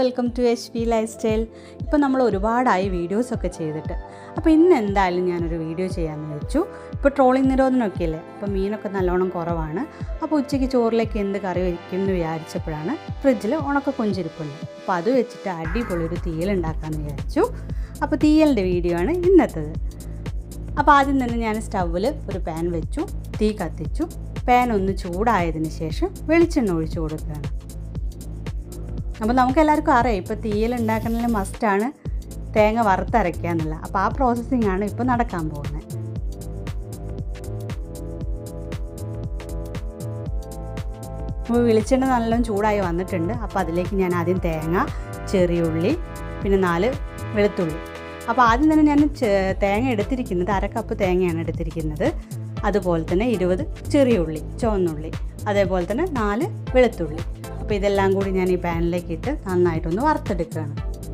welcome to H P life style ഇപ്പോൾ നമ്മൾ ഒരുപാടായി വീഡിയോസൊക്കെ ചെയ്തിട്ട് അപ്പോൾ ഇന്ന് എന്തായാലും ഞാനൊരു വീഡിയോ ചെയ്യാമെന്ന് വെച്ചു ഇപ്പോൾ ട്രോളിംഗ് നിരോധനമൊക്കെ അല്ലേ അപ്പോൾ മീനൊക്കെ നല്ലോണം കുറവാണ് അപ്പോൾ ഉച്ചയ്ക്ക് ചോറിലേക്ക് എന്ത് കറി വയ്ക്കും എന്ന് വിചാരിച്ചപ്പോഴാണ് ഫ്രിഡ്ജിൽ ഉണക്ക കൊഞ്ചിരിപ്പുണ്ട് അപ്പോൾ അത് വെച്ചിട്ട് അടിപൊളി ഒരു തീയൽ ഉണ്ടാക്കാമെന്ന് വിചാരിച്ചു അപ്പോൾ തീയലിൻ്റെ വീഡിയോ ആണ് ഇന്നത്തേത് അപ്പോൾ ആദ്യം തന്നെ ഞാൻ സ്റ്റൗവിൽ ഒരു പാൻ വെച്ചു തീ കത്തിച്ചു പാൻ ഒന്ന് ചൂടായതിന് ശേഷം വെളിച്ചെണ്ണ ഒഴിച്ചു കൊടുക്കുകയാണ് അപ്പോൾ നമുക്ക് എല്ലാവർക്കും അറിയാം ഇപ്പോൾ തീയൽ ഉണ്ടാക്കണമെങ്കിൽ മസ്റ്റാണ് തേങ്ങ വറുത്തരയ്ക്കുക എന്നുള്ള അപ്പോൾ ആ പ്രോസസ്സിംഗ് ആണ് ഇപ്പോൾ നടക്കാൻ പോകുന്നത് അപ്പോൾ വെളിച്ചെണ്ണ നല്ലോണം ചൂടായി വന്നിട്ടുണ്ട് അപ്പോൾ അതിലേക്ക് ഞാൻ ആദ്യം തേങ്ങ ചെറിയുള്ളി പിന്നെ നാല് വെളുത്തുള്ളി അപ്പോൾ ആദ്യം തന്നെ ഞാൻ ചെ- തേങ്ങ എടുത്തിരിക്കുന്നത് അര കപ്പ് തേങ്ങയാണ് എടുത്തിരിക്കുന്നത് അതുപോലെ തന്നെ ഇരുപത് ചെറിയ ഉള്ളി ചുവന്നുള്ളി അതേപോലെ തന്നെ നാല് വെളുത്തുള്ളി അപ്പോൾ ഇതെല്ലാം കൂടി ഞാൻ ഈ പാനിലേക്ക് ഇട്ട് നന്നായിട്ടൊന്ന് വറുത്തെടുക്കുകയാണ്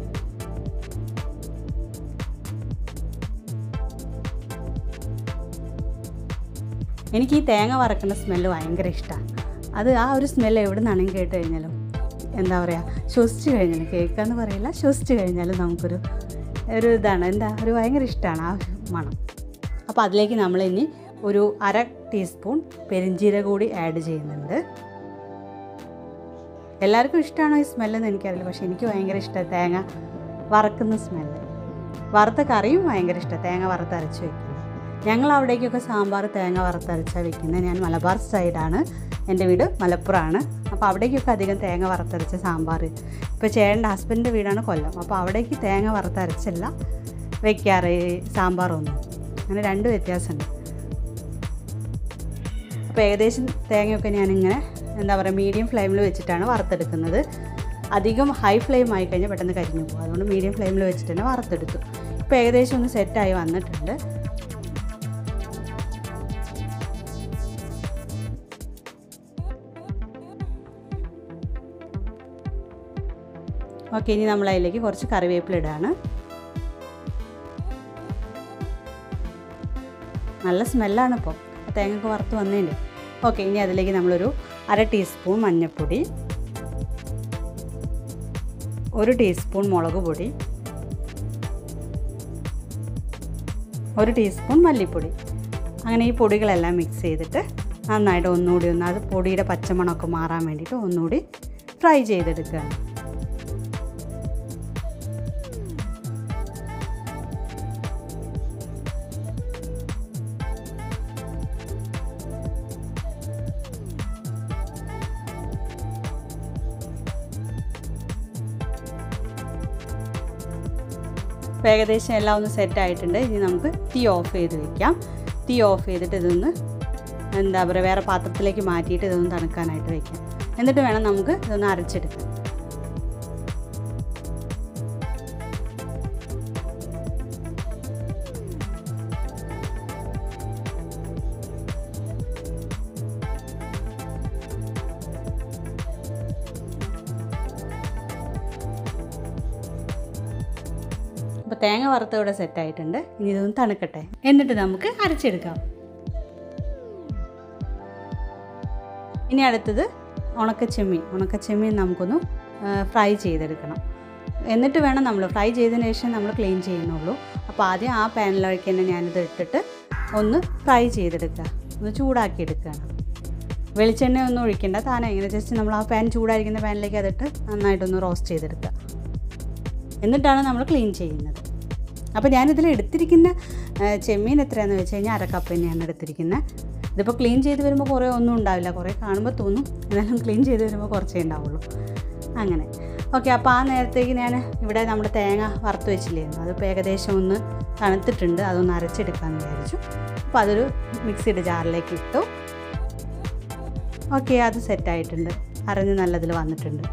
എനിക്ക് ഈ തേങ്ങ വറക്കുന്ന സ്മെല്ല് ഭയങ്കര ഇഷ്ടമാണ് അത് ആ ഒരു സ്മെല്ല് എവിടെ നിന്നാണെങ്കിൽ കേട്ട് കഴിഞ്ഞാലും എന്താ പറയുക ശ്വസിച്ച് കഴിഞ്ഞാലും കേൾക്കാന്ന് പറയില്ല ശ്വസിച്ച് കഴിഞ്ഞാലും നമുക്കൊരു ഒരു ഇതാണ് എന്താ ഒരു ഭയങ്കര ഇഷ്ടമാണ് ആ മണം അപ്പോൾ അതിലേക്ക് നമ്മൾ ഇനി ഒരു അര ടീസ്പൂൺ പെരിഞ്ചീരക കൂടി ആഡ് ചെയ്യുന്നുണ്ട് എല്ലാവർക്കും ഇഷ്ടമാണോ ഈ സ്മെല്ലെന്ന് എനിക്കറിയില്ല പക്ഷേ എനിക്ക് ഭയങ്കര ഇഷ്ടമാണ് തേങ്ങ വറക്കുന്ന സ്മെല്ല് വറുത്ത കറിയും ഭയങ്കര ഇഷ്ടമാണ് തേങ്ങ വറുത്തരച്ച് വെക്കുന്നത് ഞങ്ങൾ അവിടേക്കൊക്കെ സാമ്പാർ തേങ്ങ വറുത്തരച്ചാണ് വെക്കുന്നത് ഞാൻ മലബാർ സൈഡാണ് എൻ്റെ വീട് മലപ്പുറമാണ് അപ്പോൾ അവിടേക്കൊക്കെ അധികം തേങ്ങ വറുത്തരച്ച സാമ്പാർ ഇപ്പോൾ ചേട്ടൻ്റെ ഹസ്ബൻഡിൻ്റെ വീടാണ് കൊല്ലം അപ്പോൾ അവിടേക്ക് തേങ്ങ വറുത്തരച്ചല്ല വെക്കാറ് ഈ സാമ്പാറൊന്നും അങ്ങനെ രണ്ട് വ്യത്യാസമുണ്ട് അപ്പോൾ ഏകദേശം തേങ്ങയൊക്കെ ഞാനിങ്ങനെ എന്താ പറയുക മീഡിയം ഫ്ലെയിമിൽ വെച്ചിട്ടാണ് വറുത്തെടുക്കുന്നത് അധികം ഹൈ ഫ്ലെയിം ആയി കഴിഞ്ഞാൽ പെട്ടെന്ന് കരിഞ്ഞു പോകും അതുകൊണ്ട് മീഡിയം ഫ്ലെയിമിൽ വെച്ചിട്ട് തന്നെ വറുത്തെടുത്തു ഇപ്പോൾ ഏകദേശം ഒന്ന് സെറ്റായി വന്നിട്ടുണ്ട് ഓക്കെ ഇനി നമ്മൾ അതിലേക്ക് കുറച്ച് കറിവേപ്പില ഇടാണ് നല്ല സ്മെല്ലാണ് ഇപ്പോൾ തേങ്ങയൊക്കെ വറുത്ത് വന്നതിൻ്റെ ഓക്കെ ഇനി അതിലേക്ക് നമ്മളൊരു അര ടീസ്പൂൺ മഞ്ഞൾപ്പൊടി ഒരു ടീസ്പൂൺ മുളക് പൊടി ഒരു ടീസ്പൂൺ മല്ലിപ്പൊടി അങ്ങനെ ഈ പൊടികളെല്ലാം മിക്സ് ചെയ്തിട്ട് നന്നായിട്ട് ഒന്നുകൂടി ഒന്ന് അത് പൊടിയുടെ പച്ചമണമൊക്കെ മാറാൻ വേണ്ടിയിട്ട് ഒന്നുകൂടി ഫ്രൈ ചെയ്തെടുക്കുകയാണ് ഇപ്പോൾ ഏകദേശം എല്ലാം ഒന്ന് സെറ്റ് ആയിട്ടുണ്ട് ഇനി നമുക്ക് തീ ഓഫ് ചെയ്ത് വെക്കാം തീ ഓഫ് ചെയ്തിട്ട് ഇതൊന്ന് എന്താ പറയുക വേറെ പാത്രത്തിലേക്ക് മാറ്റിയിട്ട് ഇതൊന്ന് തണുക്കാനായിട്ട് വെക്കാം എന്നിട്ട് വേണം നമുക്ക് ഇതൊന്ന് അരച്ചെടുക്കാൻ അപ്പോൾ തേങ്ങ വറുത്ത ഇവിടെ സെറ്റായിട്ടുണ്ട് ഇനി ഇതൊന്ന് തണുക്കട്ടെ എന്നിട്ട് നമുക്ക് അരച്ചെടുക്കാം ഇനി അടുത്തത് ഉണക്കച്ചെമ്മീൻ ഉണക്കച്ചെമ്മീൻ നമുക്കൊന്ന് ഫ്രൈ ചെയ്തെടുക്കണം എന്നിട്ട് വേണം നമ്മൾ ഫ്രൈ ചെയ്തതിന് ശേഷം നമ്മൾ ക്ലീൻ ചെയ്യുന്നുള്ളൂ അപ്പോൾ ആദ്യം ആ പാനിലേക്ക് തന്നെ ഞാനിത് ഇട്ടിട്ട് ഒന്ന് ഫ്രൈ ചെയ്തെടുക്കുക ഒന്ന് ചൂടാക്കി എടുക്കുകയാണ് വെളിച്ചെണ്ണ ഒന്നും ഒഴിക്കേണ്ട താനെ ഇങ്ങനെ ജസ്റ്റ് നമ്മൾ ആ പാൻ ചൂടായിരിക്കുന്ന പാനിലേക്ക് അതിട്ട് നന്നായിട്ടൊന്ന് റോസ്റ്റ് ചെയ്തെടുക്കുക എന്നിട്ടാണ് നമ്മൾ ക്ലീൻ ചെയ്യുന്നത് അപ്പോൾ ഞാനിതിൽ എടുത്തിരിക്കുന്ന ആ, ചെമ്മീൻ എത്രയാണെന്ന് വെച്ച് കഴിഞ്ഞാൽ അര കപ്പ് തന്നെയാണ് എടുത്തിരിക്കുന്നത് ഇതിപ്പോൾ ക്ലീൻ ചെയ്ത് വരുമ്പോൾ കുറേ ഒന്നും ഉണ്ടാവില്ല കുറേ കാണുമ്പോൾ തോന്നും എന്നാലും ക്ലീൻ ചെയ്ത് വരുമ്പോൾ കുറച്ചേ ഉണ്ടാവുള്ളൂ അങ്ങനെ ഓക്കെ അപ്പോൾ ആ നേരത്തേക്ക് ഞാൻ ഇവിടെ നമ്മുടെ തേങ്ങ വറുത്ത് വെച്ചില്ലായിരുന്നു അതിപ്പോൾ ഏകദേശം ഒന്ന് തണുത്തിട്ടുണ്ട് അതൊന്ന് അരച്ചെടുക്കാമെന്ന് വിചാരിച്ചു അപ്പോൾ അതൊരു മിക്സിയുടെ ജാറിലേക്ക് ഇട്ടു ഓക്കെ അത് സെറ്റായിട്ടുണ്ട് അരഞ്ഞ് നല്ലതിൽ വന്നിട്ടുണ്ട്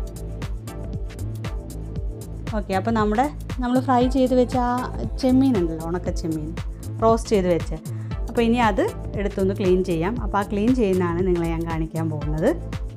ഓക്കെ അപ്പോൾ നമ്മുടെ നമ്മൾ ഫ്രൈ ചെയ്ത് വെച്ച ആ ചെമ്മീൻ ഉണ്ടല്ലോ ഉണക്ക ചെമ്മീൻ റോസ്റ്റ് ചെയ്ത് വെച്ച് അപ്പോൾ ഇനി അത് എടുത്തൊന്ന് ക്ലീൻ ചെയ്യാം അപ്പോൾ ആ ക്ലീൻ ചെയ്യുന്നതാണ് നിങ്ങളെ ഞാൻ കാണിക്കാൻ പോകുന്നത്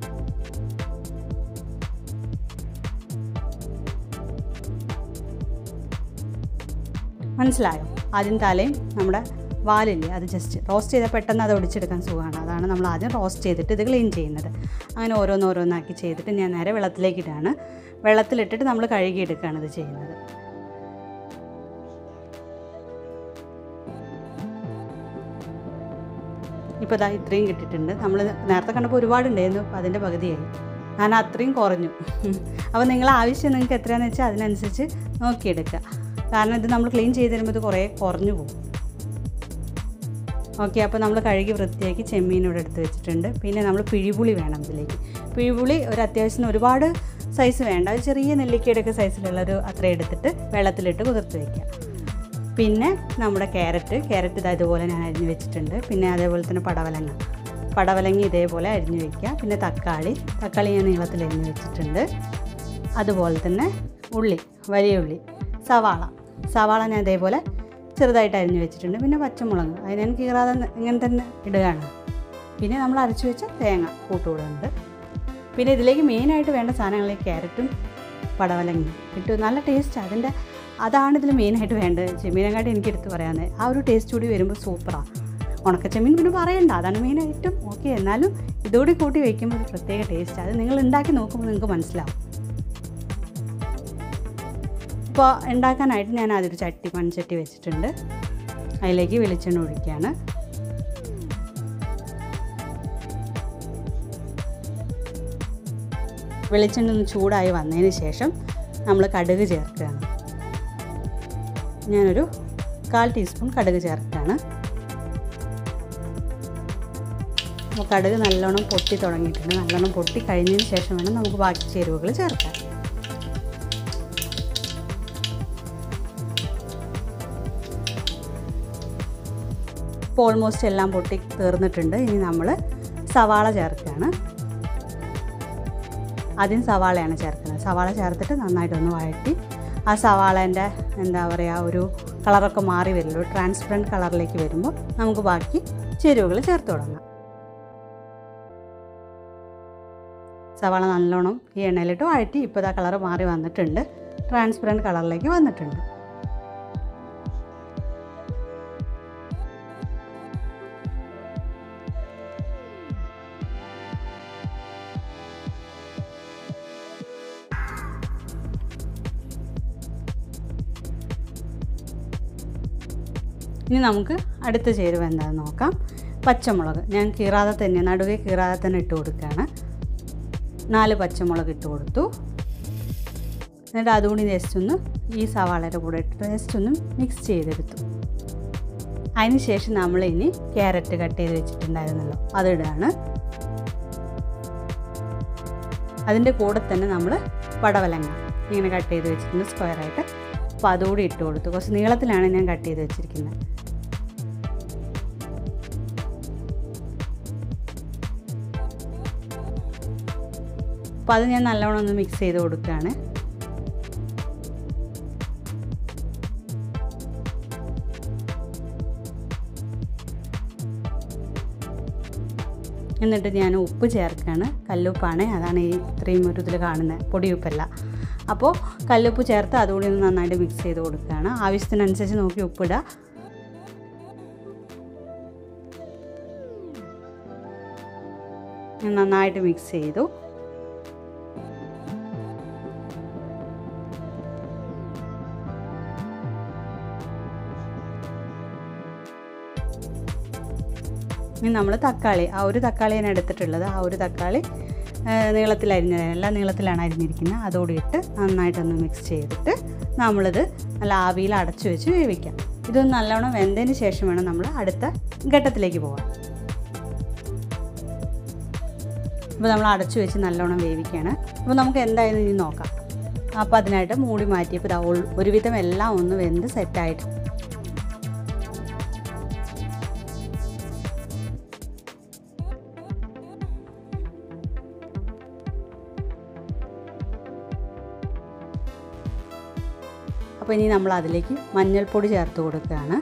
മനസ്സിലായോ ആദ്യം തലയും നമ്മുടെ വാലില്ലേ അത് ജസ്റ്റ് റോസ്റ്റ് ചെയ്താൽ പെട്ടെന്ന് അത് ഒടിച്ചെടുക്കാൻ സുഖമാണ് അതാണ് നമ്മൾ ആദ്യം റോസ്റ്റ് ചെയ്തിട്ട് ഇത് ക്ലീൻ ചെയ്യുന്നത് അങ്ങനെ ഓരോന്നോരോന്നാക്കി ചെയ്തിട്ട് ഞാൻ നേരെ വെള്ളത്തിലേക്ക് ഇടാണ് വെള്ളത്തിലിട്ടിട്ട് നമ്മൾ കഴുകിയെടുക്കുകയാണ് ഇത് ചെയ്യുന്നത് ഇപ്പോൾ ഇതാ ഇത്രയും കിട്ടിയിട്ടുണ്ട് നമ്മൾ നേരത്തെ കണ്ടപ്പോൾ ഒരുപാടുണ്ടായിരുന്നു അപ്പോൾ അതിൻ്റെ പകുതിയായി ഞാൻ അത്രയും കുറഞ്ഞു അപ്പോൾ നിങ്ങൾ ആവശ്യം നിങ്ങൾക്ക് എത്രയാണെന്ന് വെച്ചാൽ അതിനനുസരിച്ച് നോക്കിയെടുക്കുക കാരണം ഇത് നമ്മൾ ക്ലീൻ ചെയ്ത് തരുമ്പോൾ ഇത് കുറേ കുറഞ്ഞു പോകും ഓക്കെ അപ്പോൾ നമ്മൾ കഴുകി വൃത്തിയാക്കി ചെമ്മീൻ ഇവിടെ എടുത്ത് വെച്ചിട്ടുണ്ട് പിന്നെ നമ്മൾ പിഴിപുളി വേണം ഇതിലേക്ക് പിഴിപുളി ഒരു അത്യാവശ്യത്തിന് ഒരുപാട് സൈസ് വേണ്ട ഒരു ചെറിയ നെല്ലിക്കയുടെയൊക്കെ സൈസിലുള്ള ഒരു അത്ര എടുത്തിട്ട് വെള്ളത്തിലിട്ട് കുതിർത്ത് വയ്ക്കുക പിന്നെ നമ്മുടെ ക്യാരറ്റ് ക്യാരറ്റ് ഇത് ഇതുപോലെ ഞാൻ അരിഞ്ഞ് വെച്ചിട്ടുണ്ട് പിന്നെ അതേപോലെ തന്നെ പടവലങ്ങ പടവലങ്ങ ഇതേപോലെ അരിഞ്ഞ് വെക്കുക പിന്നെ തക്കാളി തക്കാളി ഞാൻ നീളത്തിൽ അരിഞ്ഞ് വെച്ചിട്ടുണ്ട് അതുപോലെ തന്നെ ഉള്ളി വലിയ ഉള്ളി സവാള സവാള ഞാൻ ഇതേപോലെ ചെറുതായിട്ട് അരിഞ്ഞ് വെച്ചിട്ടുണ്ട് പിന്നെ പച്ചമുളക് അത് ഞാൻ കീറാതെ ഇങ്ങനെ തന്നെ ഇടുകയാണ് പിന്നെ നമ്മൾ അരച്ച് വെച്ച തേങ്ങ കൂട്ടുകൂടുന്നുണ്ട് പിന്നെ ഇതിലേക്ക് മെയിനായിട്ട് വേണ്ട സാധനങ്ങൾ ഈ ക്യാരറ്റും പടവലങ്ങയും ഇട്ട് നല്ല ടേസ്റ്റ് അതിൻ്റെ അതാണ് ഇതിൽ മെയിനായിട്ട് വേണ്ടത് ചെമ്മീനെക്കാട്ടി എനിക്ക് എടുത്ത് പറയാവുന്നത് ആ ഒരു ടേസ്റ്റ് കൂടി വരുമ്പോൾ സൂപ്പറാണ് ഉണക്കച്ചെമ്മീൻ പിന്നെ പറയണ്ട അതാണ് മെയിനായിട്ടും ഓക്കെ എന്നാലും ഇതോടെ കൂട്ടി വയ്ക്കുമ്പോൾ ഒരു പ്രത്യേക ടേസ്റ്റ് അത് നിങ്ങൾ ഉണ്ടാക്കി നോക്കുമ്പോൾ നിങ്ങൾക്ക് മനസ്സിലാവും ഇപ്പോൾ ഉണ്ടാക്കാനായിട്ട് ഞാൻ ആദ്യം ഒരു ചട്ടി മൺചട്ടി വെച്ചിട്ടുണ്ട് അതിലേക്ക് വെളിച്ചെണ്ണ ഒഴിക്കുകയാണ് വെളിച്ചെണ്ണ ഒന്ന് ചൂടായി വന്നതിന് ശേഷം നമ്മൾ കടുക് ചേർക്കുകയാണ് ഞാനൊരു കാൽ ടീസ്പൂൺ കടുക് ചേർക്കുകയാണ് അപ്പോൾ കടുക് നല്ലോണം പൊട്ടി തുടങ്ങിയിട്ടുണ്ട് നല്ലോണം പൊട്ടി കഴിഞ്ഞതിന് ശേഷം വേണം നമുക്ക് ബാക്കി ചേരുവകൾ ചേർക്കാൻ ഇപ്പോൾ ഓൾമോസ്റ്റ് എല്ലാം പൊട്ടി തീർന്നിട്ടുണ്ട് ഇനി നമ്മൾ സവാള ചേർക്കുകയാണ് ആദ്യം സവാളയാണ് ചേർക്കുന്നത് സവാള ചേർത്തിട്ട് നന്നായിട്ടൊന്ന് വഴറ്റി ആ സവാളേൻ്റെ എന്താ പറയുക ഒരു കളറൊക്കെ മാറി വരുമല്ലോ ട്രാൻസ്പെറൻറ്റ് കളറിലേക്ക് വരുമ്പോൾ നമുക്ക് ബാക്കി ചേരുവകൾ ചേർത്ത് തുടങ്ങാം സവാള നല്ലോണം ഈ എണ്ണയിലിട്ട് വഴറ്റി ഇപ്പോൾ ആ കളറ് മാറി വന്നിട്ടുണ്ട് ട്രാൻസ്പെറൻറ്റ് കളറിലേക്ക് വന്നിട്ടുണ്ട് ഇനി നമുക്ക് അടുത്ത ചേരുവ എന്താണെന്ന് നോക്കാം പച്ചമുളക് ഞാൻ കീറാതെ തന്നെ നടുവേ കീറാതെ തന്നെ ഇട്ട് കൊടുക്കുകയാണ് നാല് പച്ചമുളക് ഇട്ട് കൊടുത്തു എന്നിട്ട് അതുകൂടി ജസ്റ്റ് ഒന്ന് ഈ സവാളയുടെ കൂടെ ഇട്ട് ജസ്റ്റ് ഒന്ന് മിക്സ് ചെയ്തെടുത്തു അതിന് ശേഷം നമ്മൾ ഇനി ക്യാരറ്റ് കട്ട് ചെയ്ത് വെച്ചിട്ടുണ്ടായിരുന്നല്ലോ അതിടുകയാണ് അതിൻ്റെ കൂടെ തന്നെ നമ്മൾ പടവലങ്ങ ഇങ്ങനെ കട്ട് ചെയ്ത് വെച്ചിട്ടുണ്ട് സ്ക്വയറായിട്ട് അപ്പോൾ അതുകൂടി ഇട്ട് കൊടുത്തു കുറച്ച് നീളത്തിലാണ് ഞാൻ കട്ട് ചെയ്ത് വെച്ചിരിക്കുന്നത് അപ്പോൾ അത് ഞാൻ നല്ലവണ്ണം ഒന്ന് മിക്സ് ചെയ്ത് കൊടുക്കുകയാണ് എന്നിട്ട് ഞാൻ ഉപ്പ് ചേർക്കുകയാണ് കല്ലുപ്പാണ് അതാണ് ഈ ഇത്രയും ഒരു ഇതിൽ കാണുന്നത് പൊടിയുപ്പല്ല അപ്പോൾ കല്ലുപ്പ് ചേർത്ത് അതുകൂടി ഒന്ന് നന്നായിട്ട് മിക്സ് ചെയ്ത് കൊടുക്കുകയാണ് ആവശ്യത്തിനനുസരിച്ച് നോക്കി ഉപ്പിടുക നന്നായിട്ട് മിക്സ് ചെയ്തു ഇനി നമ്മൾ തക്കാളി ആ ഒരു തക്കാളിയാണ് എടുത്തിട്ടുള്ളത് ആ ഒരു തക്കാളി നീളത്തിൽ അരിഞ്ഞത് എല്ലാം നീളത്തിലാണ് അരിഞ്ഞിരിക്കുന്നത് അതോടെ ഇട്ട് നന്നായിട്ടൊന്ന് മിക്സ് ചെയ്തിട്ട് നമ്മളിത് നല്ല ആവിയിൽ അടച്ചു വെച്ച് വേവിക്കാം ഇതൊന്ന് നല്ലവണ്ണം വെന്തതിന് ശേഷം വേണം നമ്മൾ അടുത്ത ഘട്ടത്തിലേക്ക് പോകാൻ അപ്പോൾ നമ്മൾ അടച്ചു വെച്ച് നല്ലോണം വേവിക്കുകയാണ് അപ്പോൾ നമുക്ക് എന്തായാലും ഇനി നോക്കാം അപ്പോൾ അതിനായിട്ട് മൂടി മാറ്റിയപ്പോൾ ഇതാ ഒരുവിധം എല്ലാം ഒന്ന് വെന്ത് സെറ്റായിട്ട് അപ്പോൾ ഇനി നമ്മൾ അതിലേക്ക് മഞ്ഞൾപ്പൊടി ചേർത്ത് കൊടുക്കുകയാണ്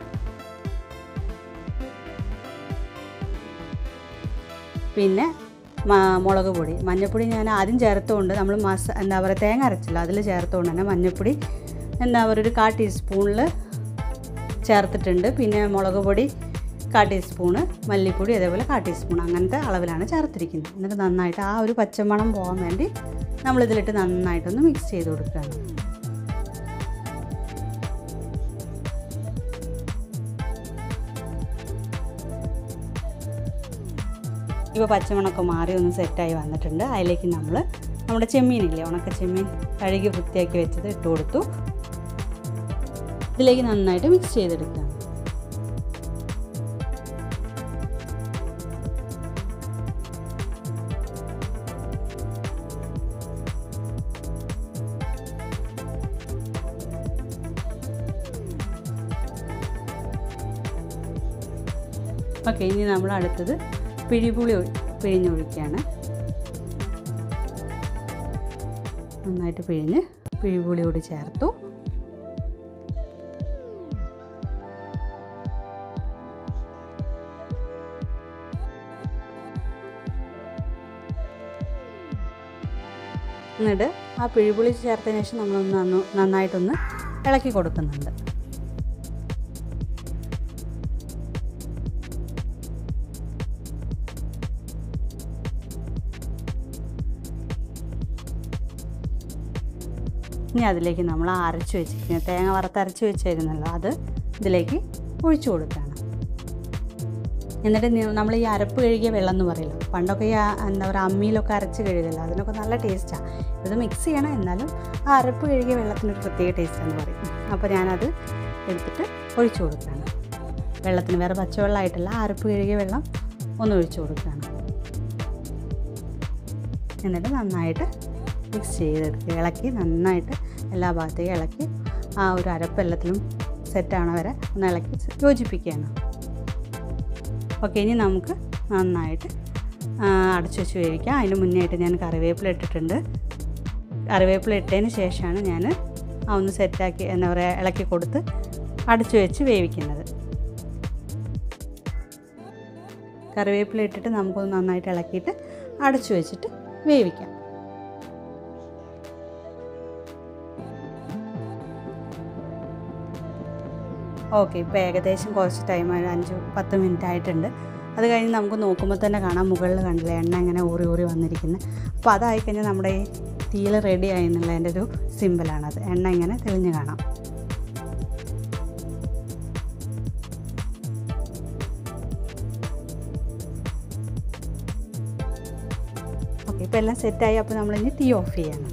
പിന്നെ മുളക് പൊടി മഞ്ഞൾപ്പൊടി ഞാൻ ആദ്യം ചേർത്തുകൊണ്ട് നമ്മൾ മസ എന്താ പറയുക തേങ്ങ അരച്ചില്ല അതിൽ ചേർത്തുകൊണ്ട് തന്നെ മഞ്ഞൾപ്പൊടി എന്താ പറയുക ഒരു കാ ടീസ്പൂണിൽ ചേർത്തിട്ടുണ്ട് പിന്നെ മുളക് പൊടി കാ ടീസ്പൂണ് മല്ലിപ്പൊടി അതേപോലെ കാ ടീസ്പൂൺ അങ്ങനത്തെ അളവിലാണ് ചേർത്തിരിക്കുന്നത് എന്നിട്ട് നന്നായിട്ട് ആ ഒരു പച്ചമണം പോകാൻ വേണ്ടി നമ്മളിതിലിട്ട് നന്നായിട്ടൊന്ന് മിക്സ് ചെയ്ത് കൊടുക്കുകയാണ് ഇപ്പോൾ പച്ചമണമൊക്കെ മാറി ഒന്ന് സെറ്റായി വന്നിട്ടുണ്ട് അതിലേക്ക് നമ്മൾ നമ്മുടെ ചെമ്മീനില്ലേ ഉണക്ക ചെമ്മീൻ കഴുകി വൃത്തിയാക്കി വെച്ചത് ഇട്ട് കൊടുത്തു ഇതിലേക്ക് നന്നായിട്ട് മിക്സ് ചെയ്തെടുക്കുക ഓക്കെ ഇനി നമ്മൾ അടുത്തത് പിഴിപുളി ഒഴി- പിഴിഞ്ഞൊഴിക്കുകയാണ് നന്നായിട്ട് പിഴിഞ്ഞ് പിഴിപുളിയോട് ചേർത്തു എന്നിട്ട് ആ പിഴിപുളി ചേർത്തതിന് ശേഷം നമ്മളൊന്ന് നന്നു നന്നായിട്ടൊന്ന് ഇളക്കി കൊടുക്കുന്നുണ്ട് ഇനി അതിലേക്ക് നമ്മൾ ആ അരച്ച് വെച്ചിരിക്കുന്നത് തേങ്ങ വറുത്തരച്ച് വെച്ചിരുന്നല്ലോ അത് ഇതിലേക്ക് ഒഴിച്ചു കൊടുക്കുകയാണ് എന്നിട്ട് നി- നമ്മൾ ഈ അരപ്പ് കഴുകിയ വെള്ളം എന്ന് പറയില്ല പണ്ടൊക്കെ ഈ ആ- എന്താ പറയുക അമ്മിയിലൊക്കെ അരച്ച് കഴുകില്ല അതിനൊക്കെ നല്ല ടേസ്റ്റാണ് ഇത് മിക്സ് ചെയ്യണം എന്നാലും ആ അരപ്പ് കഴുകിയ വെള്ളത്തിനൊരു പ്രത്യേക ടേസ്റ്റാന്ന് പറയും അപ്പോൾ ഞാനത് എടുത്തിട്ട് ഒഴിച്ചു കൊടുക്കുകയാണ് വെള്ളത്തിന് വേറെ പച്ചവെള്ളമായിട്ടല്ല ആ അരപ്പ് കഴുകിയ വെള്ളം ഒന്ന് ഒഴിച്ചു കൊടുക്കുകയാണ് എന്നിട്ട് നന്നായിട്ട് മിക്സ് ചെയ്തെടുക്കുക ഇളക്കി നന്നായിട്ട് എല്ലാ ഭാഗത്തേക്കും ഇളക്കി ആ ഒരു അരപ്പ് എല്ലാത്തിലും സെറ്റാവണ വരെ ഒന്ന് ഇളക്കി യോജിപ്പിക്കുകയാണ് ഓക്കെ ഇനി നമുക്ക് നന്നായിട്ട് ആ, അടച്ചു വെച്ച് വേവിക്കാം അതിന് മുന്നേ ആയിട്ട് ഞാൻ കറിവേപ്പില ഇട്ടിട്ടുണ്ട് കറിവേപ്പില ഇട്ടതിന് ശേഷമാണ് ഞാൻ ആ ഒന്ന് സെറ്റാക്കി എന്താ പറയുക ഇളക്കി കൊടുത്ത് അടച്ചു വെച്ച് വേവിക്കുന്നത് കറിവേപ്പില ഇട്ടിട്ട് നമുക്കൊന്ന് നന്നായിട്ട് ഇളക്കിയിട്ട് അടച്ചു വെച്ചിട്ട് വേവിക്കാം ഓക്കെ ഇപ്പോൾ ഏകദേശം കുറച്ച് ടൈം അഞ്ച് പത്ത് മിനിറ്റ് ആയിട്ടുണ്ട് അത് കഴിഞ്ഞ് നമുക്ക് നോക്കുമ്പോൾ തന്നെ കാണാം മുകളിൽ കണ്ടില്ലേ എണ്ണ ഇങ്ങനെ ഊറി ഊറി വന്നിരിക്കുന്നത് അപ്പോൾ അതായി കഴിഞ്ഞാൽ നമ്മുടെ ഈ തീയിൽ റെഡി ആയി എന്നുള്ളതിൻ്റെ ഒരു സിമ്പിളാണത് എണ്ണ ഇങ്ങനെ തെളിഞ്ഞ് കാണാം ഓക്കെ ഇപ്പോൾ എല്ലാം സെറ്റായി അപ്പോൾ നമ്മളിനി തീ ഓഫ് ചെയ്യണം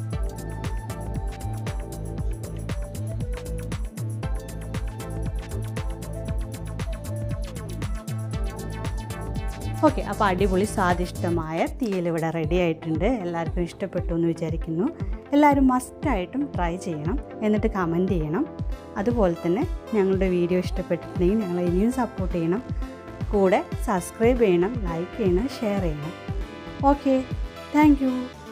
ഓക്കെ അപ്പോൾ അടിപൊളി സ്വാദിഷ്ടമായ തീയൽ ഇവിടെ റെഡി ആയിട്ടുണ്ട് എല്ലാവർക്കും ഇഷ്ടപ്പെട്ടു എന്ന് വിചാരിക്കുന്നു എല്ലാവരും മസ്റ്റായിട്ടും ട്രൈ ചെയ്യണം എന്നിട്ട് കമൻറ്റ് ചെയ്യണം അതുപോലെ തന്നെ ഞങ്ങളുടെ വീഡിയോ ഇഷ്ടപ്പെട്ടിട്ടുണ്ടെങ്കിൽ ഞങ്ങളെ ഇനിയും സപ്പോർട്ട് ചെയ്യണം കൂടെ സബ്സ്ക്രൈബ് ചെയ്യണം ലൈക്ക് ചെയ്യണം ഷെയർ ചെയ്യണം ഓക്കെ താങ്ക്